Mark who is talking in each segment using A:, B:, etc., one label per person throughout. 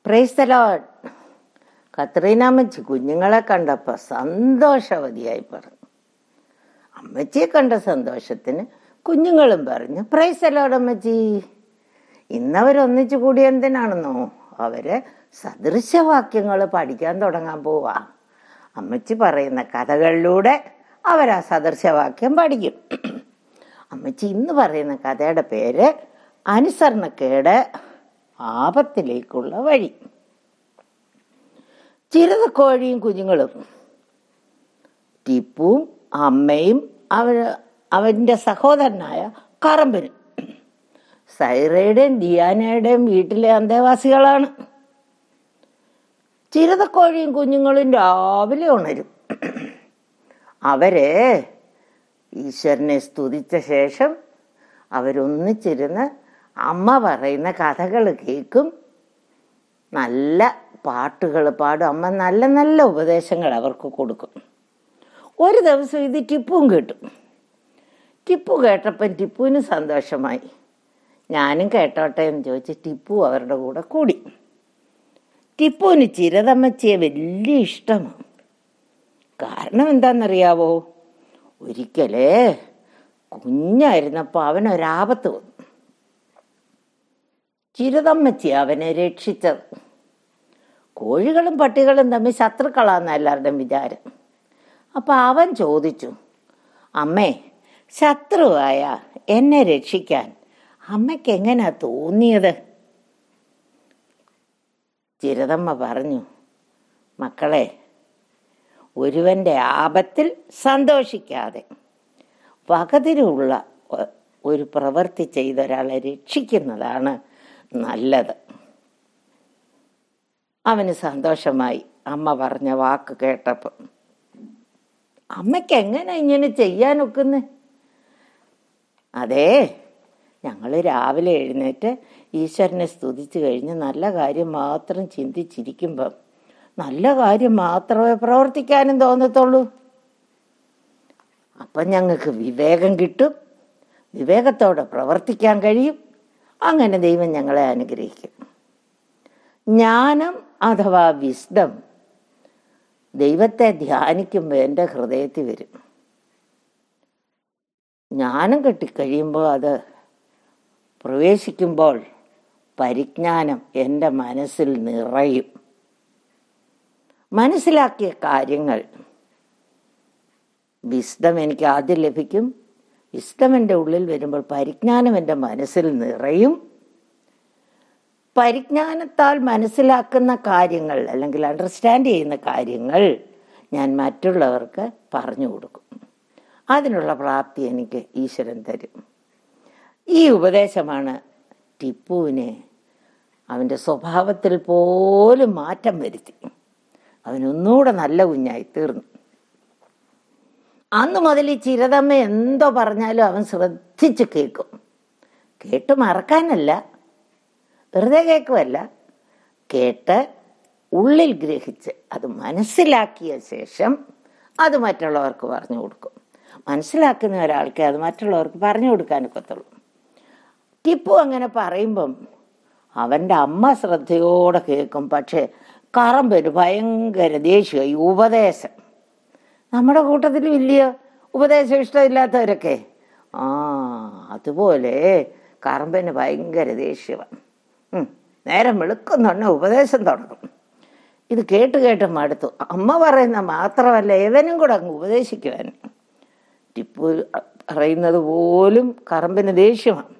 A: പ്രൈസ്തലോ കത്രീനാമ്മച്ചി കുഞ്ഞുങ്ങളെ കണ്ടപ്പോൾ സന്തോഷവതിയായി പറഞ്ഞു അമ്മച്ചിയെ കണ്ട സന്തോഷത്തിന് കുഞ്ഞുങ്ങളും പറഞ്ഞു പ്രൈസലോട് അമ്മച്ചി ഇന്നവരൊന്നിച്ചു കൂടി എന്തിനാണെന്നോ അവര് സദൃശവാക്യങ്ങൾ പഠിക്കാൻ തുടങ്ങാൻ പോവാ അമ്മച്ചി പറയുന്ന കഥകളിലൂടെ അവരാ സദൃശവാക്യം പഠിക്കും അമ്മച്ചി ഇന്ന് പറയുന്ന കഥയുടെ പേര് അനുസരണക്കേട് ആപത്തിലേക്കുള്ള വഴി ചിരതക്കോഴിയും കുഞ്ഞുങ്ങളും ടിപ്പുവും അമ്മയും അവ അവൻ്റെ സഹോദരനായ കറമ്പനും സൈറയുടെയും ദിയാനയുടെയും വീട്ടിലെ അന്തേവാസികളാണ് ചിരതക്കോഴിയും കുഞ്ഞുങ്ങളും രാവിലെ ഉണരും അവര് ഈശ്വരനെ സ്തുതിച്ച ശേഷം അവരൊന്നിച്ചിരുന്ന് അമ്മ പറയുന്ന കഥകൾ കേൾക്കും നല്ല പാട്ടുകൾ പാടും അമ്മ നല്ല നല്ല ഉപദേശങ്ങൾ അവർക്ക് കൊടുക്കും ഒരു ദിവസം ഇത് ടിപ്പുവും കേട്ടു ടിപ്പു കേട്ടപ്പം ടിപ്പുവിന് സന്തോഷമായി ഞാനും കേട്ടോട്ടെ എന്ന് ചോദിച്ച് ടിപ്പു അവരുടെ കൂടെ കൂടി ടിപ്പുവിന് ചിരതമ്മച്ചിയെ വലിയ ഇഷ്ടമാണ് കാരണം എന്താണെന്നറിയാവോ ഒരിക്കലേ കുഞ്ഞായിരുന്നപ്പോൾ അവനൊരാപത്ത് വന്നു ചിരതമ്മച്ചി അവനെ രക്ഷിച്ചത് കോഴികളും പട്ടികളും തമ്മിൽ ശത്രുക്കളാന്ന് എല്ലാവരുടെയും വിചാരം അപ്പൊ അവൻ ചോദിച്ചു അമ്മേ ശത്രുവായ എന്നെ രക്ഷിക്കാൻ അമ്മയ്ക്ക് എങ്ങനെയാ തോന്നിയത് ചിരതമ്മ പറഞ്ഞു മക്കളെ ഒരുവന്റെ ആപത്തിൽ സന്തോഷിക്കാതെ വകതിരുള്ള ഒ- ഒരു പ്രവൃത്തി ചെയ്ത ഒരാളെ രക്ഷിക്കുന്നതാണ് നല്ലത് അവന് സന്തോഷമായി അമ്മ പറഞ്ഞ വാക്ക് കേട്ടപ്പോൾ അമ്മയ്ക്ക് എങ്ങനെ ഇങ്ങനെ ചെയ്യാനൊക്കുന്നെ അതേ ഞങ്ങൾ രാവിലെ എഴുന്നേറ്റ് ഈശ്വരനെ സ്തുതിച്ചു കഴിഞ്ഞ് നല്ല കാര്യം മാത്രം ചിന്തിച്ചിരിക്കുമ്പം നല്ല കാര്യം മാത്രമേ പ്രവർത്തിക്കാനും തോന്നത്തുള്ളൂ അപ്പം ഞങ്ങൾക്ക് വിവേകം കിട്ടും വിവേകത്തോടെ പ്രവർത്തിക്കാൻ കഴിയും അങ്ങനെ ദൈവം ഞങ്ങളെ അനുഗ്രഹിക്കും ജ്ഞാനം അഥവാ വിസ്ഡം ദൈവത്തെ ധ്യാനിക്കുമ്പോൾ എൻ്റെ ഹൃദയത്തിൽ വരും ജ്ഞാനം കിട്ടിക്കഴിയുമ്പോൾ അത് പ്രവേശിക്കുമ്പോൾ പരിജ്ഞാനം എൻ്റെ മനസ്സിൽ നിറയും മനസ്സിലാക്കിയ കാര്യങ്ങൾ വിസ്ഡം എനിക്ക് ആദ്യം ലഭിക്കും വിസ്ഡം എൻ്റെ ഉള്ളിൽ വരുമ്പോൾ പരിജ്ഞാനം എൻ്റെ മനസ്സിൽ നിറയും പരിജ്ഞാനത്താൽ മനസ്സിലാക്കുന്ന കാര്യങ്ങൾ അല്ലെങ്കിൽ അണ്ടർസ്റ്റാൻഡ് ചെയ്യുന്ന കാര്യങ്ങൾ ഞാൻ മറ്റുള്ളവർക്ക് പറഞ്ഞു കൊടുക്കും അതിനുള്ള പ്രാപ്തി എനിക്ക് ഈശ്വരൻ തരും ഈ ഉപദേശമാണ് ടിപ്പുവിനെ അവൻ്റെ സ്വഭാവത്തിൽ പോലും മാറ്റം വരുത്തി അവനൊന്നുകൂടെ നല്ല കുഞ്ഞായി തീർന്നു അന്ന് മുതൽ ഈ ചിരതമ്മ എന്തോ പറഞ്ഞാലും അവൻ ശ്രദ്ധിച്ച് കേൾക്കും കേട്ട് മറക്കാനല്ല വെറുതെ കേൾക്കുമല്ല കേട്ട് ഉള്ളിൽ ഗ്രഹിച്ച് അത് മനസ്സിലാക്കിയ ശേഷം അത് മറ്റുള്ളവർക്ക് പറഞ്ഞു കൊടുക്കും മനസ്സിലാക്കുന്ന ഒരാൾക്ക് അത് മറ്റുള്ളവർക്ക് പറഞ്ഞു കൊടുക്കാനൊക്കത്തുള്ളൂ ടിപ്പു അങ്ങനെ പറയുമ്പം അവൻ്റെ അമ്മ ശ്രദ്ധയോടെ കേൾക്കും പക്ഷേ കറമ്പൊരു ഭയങ്കര ദേഷ്യമായി ഉപദേശം നമ്മുടെ കൂട്ടത്തിൽ വലിയ ഉപദേശം ഇഷ്ടമില്ലാത്തവരൊക്കെ ആ അതുപോലെ കറമ്പന് ഭയങ്കര ദേഷ്യമാണ് ഉം, നേരം വെളുക്കുന്നുണ്ടെ ഉപദേശം തുടങ്ങും ഇത് കേട്ട് കേട്ട് മടുത്തു അമ്മ പറയുന്ന മാത്രമല്ല ഏവനും കൂടെ അങ്ങ് ഉപദേശിക്കുവാൻ ടിപ്പു പറയുന്നത് പോലും കറമ്പിന് ദേഷ്യമാണ്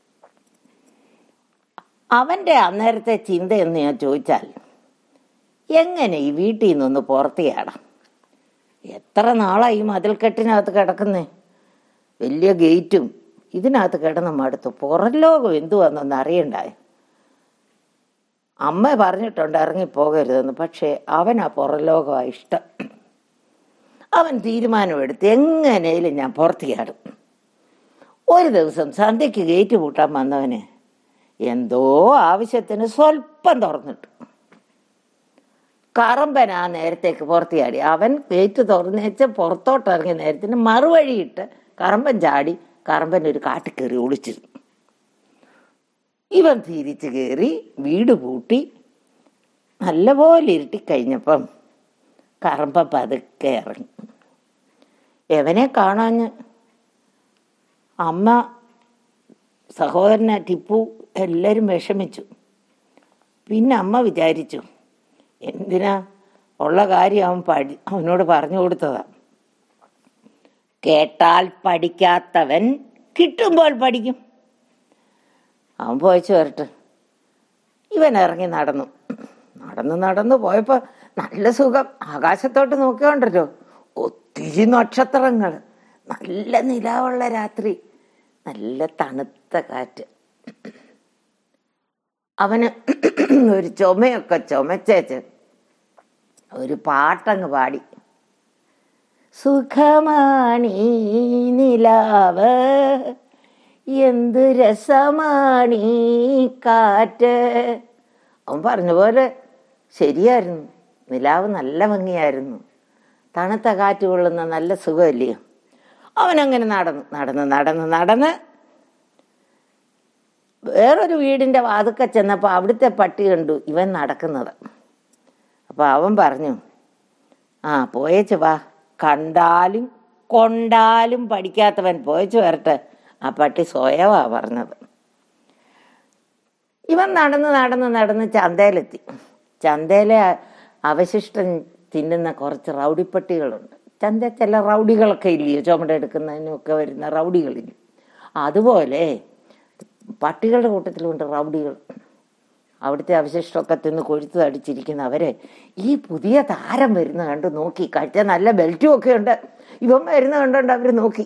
A: അവൻ്റെ അന്നേരത്തെ ചിന്ത എന്ന് ഞാൻ ചോദിച്ചാൽ എങ്ങനെ ഈ വീട്ടിൽ നിന്നൊന്ന് പുറത്തിയാടാം എത്ര നാളായി ഈ മതിൽക്കെട്ടിനകത്ത് കിടക്കുന്നേ വലിയ ഗേറ്റും ഇതിനകത്ത് കിടന്ന് മടുത്തു പുറം ലോകം എന്തുവാന്നൊന്ന് അറിയണ്ടായി അമ്മ പറഞ്ഞിട്ടുണ്ട് ഇറങ്ങിപ്പോകരുതെന്ന് പക്ഷേ അവനാ പുറം ലോകമാ ഇഷ്ടം അവൻ തീരുമാനമെടുത്ത് എങ്ങനെയും ഞാൻ പുറത്തിയാടും ഒരു ദിവസം സന്ധ്യയ്ക്ക് ഗേറ്റ് പൂട്ടാൻ വന്നവന് എന്തോ ആവശ്യത്തിന് സ്വല്പം തുറന്നിട്ടു കറമ്പൻ ആ നേരത്തേക്ക് പുറത്തിയാടി അവൻ ഗേറ്റ് തുറന്നേച്ച് പുറത്തോട്ട് ഇറങ്ങിയ നേരത്തിന് മറുവഴിയിട്ട് കറമ്പൻ ചാടി കറമ്പൻ ഒരു കാട്ടിൽ കയറി ഒളിച്ചിരുന്നു ഇവൻ തിരിച്ചു കയറി വീട് പൂട്ടി നല്ലപോലെ ഇരുട്ടിക്കഴിഞ്ഞപ്പം കറമ്പ പതുക്കെ ഇറങ്ങി എവനെ കാണാഞ്ഞ് അമ്മ സഹോദരനെ ടിപ്പു എല്ലാവരും വിഷമിച്ചു പിന്നെ അമ്മ വിചാരിച്ചു എന്തിനാ ഉള്ള കാര്യം അവൻ പഠി അവനോട് പറഞ്ഞു കൊടുത്തതാ കേട്ടാൽ പഠിക്കാത്തവൻ കിട്ടുമ്പോൾ പഠിക്കും അവൻ പോയച്ചു വരട്ടെ ഇവൻ ഇറങ്ങി നടന്നു നടന്ന് നടന്ന് പോയപ്പോ നല്ല സുഖം ആകാശത്തോട്ട് നോക്കിയോണ്ടല്ലോ ഒത്തിരി നക്ഷത്രങ്ങൾ നല്ല നിലാവുള്ള രാത്രി നല്ല തണുത്ത കാറ്റ് അവന് ഒരു ചുമയൊക്കെ ചുമച്ചേച്ച് ഒരു പാട്ടങ്ങ് പാടി സുഖമാണീ നിലാവ് എന്ത് രസമാണീ കാറ്റ് അവൻ പറഞ്ഞ പോലെ ശരിയായിരുന്നു നിലാവ് നല്ല ഭംഗിയായിരുന്നു തണുത്ത കാറ്റ് കൊള്ളുന്ന നല്ല സുഖമല്ലയോ അവനങ്ങനെ നടന്നു നടന്ന് നടന്ന് നടന്ന് വേറൊരു വീടിൻ്റെ വാതുക്ക ചെന്നപ്പോൾ അവിടുത്തെ പട്ടി കണ്ടു ഇവൻ നടക്കുന്നത് അപ്പോൾ അവൻ പറഞ്ഞു ആ പോയേച്ച് വാ കണ്ടാലും കൊണ്ടാലും പഠിക്കാത്തവൻ പോയച്ചു വരട്ടെ ആ പട്ടി സ്വയവാ പറഞ്ഞത് ഇവൻ നടന്ന് നടന്ന് നടന്ന് ചന്തയിലെത്തി ചന്തയിലെ അവശിഷ്ടം തിന്നുന്ന കുറച്ച് റൗഡിപ്പട്ടികളുണ്ട് ചന്ത ചില റൗഡികളൊക്കെ ഇല്ലയോ ചുമട് എടുക്കുന്നതിനൊക്കെ വരുന്ന റൗഡികളില്ല അതുപോലെ പട്ടികളുടെ കൂട്ടത്തിലുണ്ട് റൗഡികൾ അവിടുത്തെ അവശിഷ്ടമൊക്കെ തിന്ന് കൊഴുത്ത് അടിച്ചിരിക്കുന്ന അവരെ ഈ പുതിയ താരം വരുന്ന കണ്ട് നോക്കി കഴിച്ച നല്ല ബെൽറ്റും ഒക്കെ ഉണ്ട് ഇവൻ വരുന്ന കണ്ടുകൊണ്ട് അവർ നോക്കി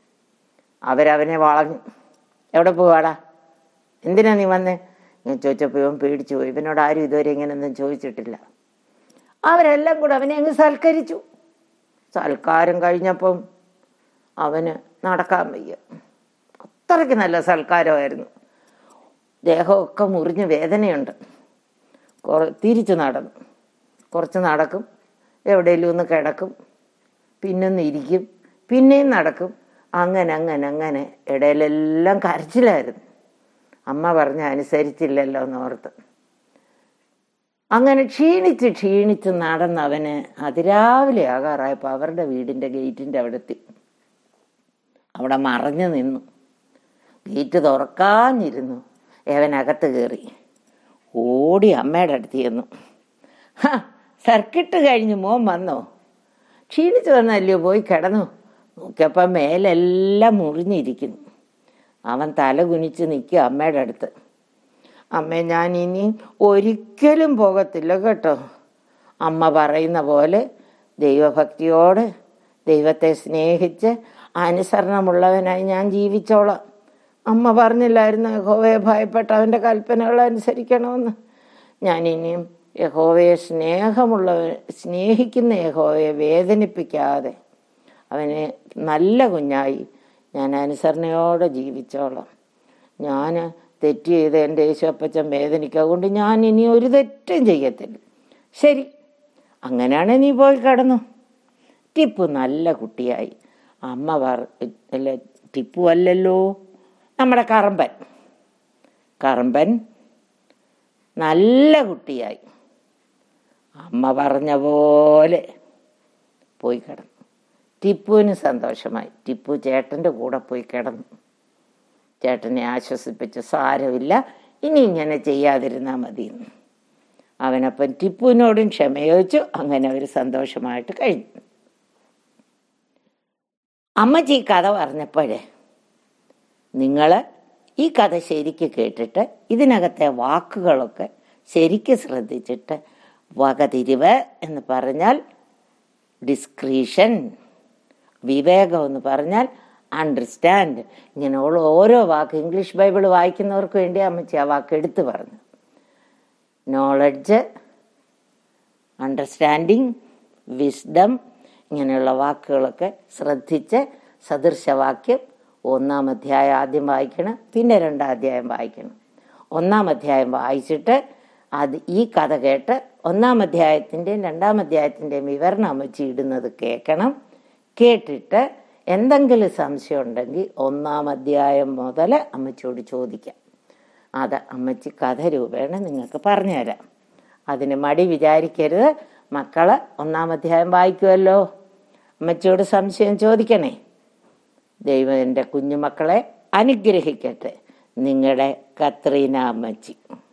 A: അവരവനെ വളഞ്ഞു എവിടെ പോവാടാ എന്തിനാ നീ വന്നേ ഞാൻ ചോദിച്ചപ്പോൾ ഇവൻ പേടിച്ചു പോയി ഇവനോട് ആരും ഇതുവരെ ഇങ്ങനെയൊന്നും ചോദിച്ചിട്ടില്ല അവരെല്ലാം കൂടെ അവനെ അങ്ങ് സൽക്കരിച്ചു സൽക്കാരം കഴിഞ്ഞപ്പം അവന് നടക്കാൻ വയ്യ അത്രയ്ക്ക് നല്ല സൽക്കാരമായിരുന്നു ദേഹമൊക്കെ മുറിഞ്ഞ് വേദനയുണ്ട് കുറ തിരിച്ചു നടന്നു കുറച്ച് നടക്കും എവിടെയെങ്കിലും ഒന്ന് കിടക്കും പിന്നൊന്ന് ഇരിക്കും പിന്നെയും നടക്കും അങ്ങനെ അങ്ങനെ അങ്ങനെ ഇടയിലെല്ലാം കരച്ചിലായിരുന്നു അമ്മ പറഞ്ഞ അനുസരിച്ചില്ലല്ലോ എന്നോർത്ത് അങ്ങനെ ക്ഷീണിച്ച് ക്ഷീണിച്ച് നടന്നവന് അതിരാവിലെ ആകാറായപ്പോൾ അവരുടെ വീടിൻ്റെ ഗേറ്റിൻ്റെ അവിടെ എത്തി അവിടെ മറഞ്ഞു നിന്നു ഗേറ്റ് തുറക്കാഞ്ഞിരുന്നു ഏവനകത്ത് കയറി ഓടി അമ്മയുടെ അടുത്ത് ചെന്നു ഹാ സർക്കിട്ട് കഴിഞ്ഞ് മോൻ വന്നോ ക്ഷീണിച്ചു വന്നല്ലയോ പോയി കിടന്നു നോക്കിയപ്പം മേലെല്ലാം മുറിഞ്ഞിരിക്കുന്നു അവൻ തല കുനിച്ച് നിൽക്കുക അമ്മയുടെ അടുത്ത് അമ്മ ഞാൻ ഇനി ഒരിക്കലും പോകത്തില്ല കേട്ടോ അമ്മ പറയുന്ന പോലെ ദൈവഭക്തിയോടെ ദൈവത്തെ സ്നേഹിച്ച് അനുസരണമുള്ളവനായി ഞാൻ ജീവിച്ചോളാം അമ്മ പറഞ്ഞില്ലായിരുന്നു യഹോവയെ ഭയപ്പെട്ട അവൻ്റെ കൽപ്പനകൾ അനുസരിക്കണമെന്ന് ഞാൻ ഇനിയും യഹോവയെ സ്നേഹമുള്ള സ്നേഹിക്കുന്ന യഹോവയെ വേദനിപ്പിക്കാതെ അവനെ നല്ല കുഞ്ഞായി ഞാൻ അനുസരണയോടെ ജീവിച്ചോളാം ഞാൻ തെറ്റ് ചെയ്ത് എൻ്റെ യേശുപ്പച്ചൻ വേദനിക്കുക കൊണ്ട് ഞാൻ ഇനി ഒരു തെറ്റും ചെയ്യത്തില്ല ശരി അങ്ങനെയാണ് നീ പോയി കിടന്നു ടിപ്പു നല്ല കുട്ടിയായി അമ്മ പറ അല്ല ടിപ്പു അല്ലല്ലോ നമ്മുടെ കറമ്പൻ കറമ്പൻ നല്ല കുട്ടിയായി അമ്മ പറഞ്ഞ പോലെ പോയി കിടന്നു ടിപ്പുവിന് സന്തോഷമായി ടിപ്പു ചേട്ടൻ്റെ കൂടെ പോയി കിടന്നു ചേട്ടനെ ആശ്വസിപ്പിച്ച് സാരമില്ല ഇനി ഇങ്ങനെ ചെയ്യാതിരുന്നാൽ മതി അവനപ്പം ടിപ്പുവിനോടും ക്ഷമയോച്ചു അങ്ങനെ അവർ സന്തോഷമായിട്ട് കഴിഞ്ഞു അമ്മച്ചി ഈ കഥ പറഞ്ഞപ്പോഴേ നിങ്ങൾ ഈ കഥ ശരിക്ക് കേട്ടിട്ട് ഇതിനകത്തെ വാക്കുകളൊക്കെ ശരിക്ക് ശ്രദ്ധിച്ചിട്ട് വകതിരിവ് എന്ന് പറഞ്ഞാൽ ഡിസ്ക്രീഷൻ വിവേകം എന്ന് പറഞ്ഞാൽ അണ്ടർസ്റ്റാൻഡ് ഇങ്ങനെയുള്ള ഓരോ വാക്ക് ഇംഗ്ലീഷ് ബൈബിൾ വായിക്കുന്നവർക്ക് വേണ്ടി അമ്മച്ചി ആ വാക്ക് എടുത്തു പറഞ്ഞു നോളജ് അണ്ടർസ്റ്റാൻഡിങ് വിസ്ഡം ഇങ്ങനെയുള്ള വാക്കുകളൊക്കെ ശ്രദ്ധിച്ച് സദൃശവാക്യം ഒന്നാം അധ്യായം ആദ്യം വായിക്കണം പിന്നെ രണ്ടാം അധ്യായം വായിക്കണം ഒന്നാം അധ്യായം വായിച്ചിട്ട് അത് ഈ കഥ കേട്ട് ഒന്നാം അധ്യായത്തിൻ്റെയും രണ്ടാം അധ്യായത്തിൻ്റെയും വിവരണം അമ്മച്ചി ഇടുന്നത് കേൾക്കണം കേട്ടിട്ട് എന്തെങ്കിലും സംശയം ഉണ്ടെങ്കിൽ ഒന്നാം അധ്യായം മുതൽ അമ്മച്ചിയോട് ചോദിക്കാം അത് അമ്മച്ചി കഥ രൂപേണ നിങ്ങൾക്ക് പറഞ്ഞുതരാം അതിന് മടി വിചാരിക്കരുത് മക്കള് ഒന്നാം അധ്യായം വായിക്കുമല്ലോ അമ്മച്ചിയോട് സംശയം ചോദിക്കണേ ദൈവം എൻ്റെ കുഞ്ഞുമക്കളെ അനുഗ്രഹിക്കട്ടെ നിങ്ങളുടെ കത്രീന അമ്മച്ചി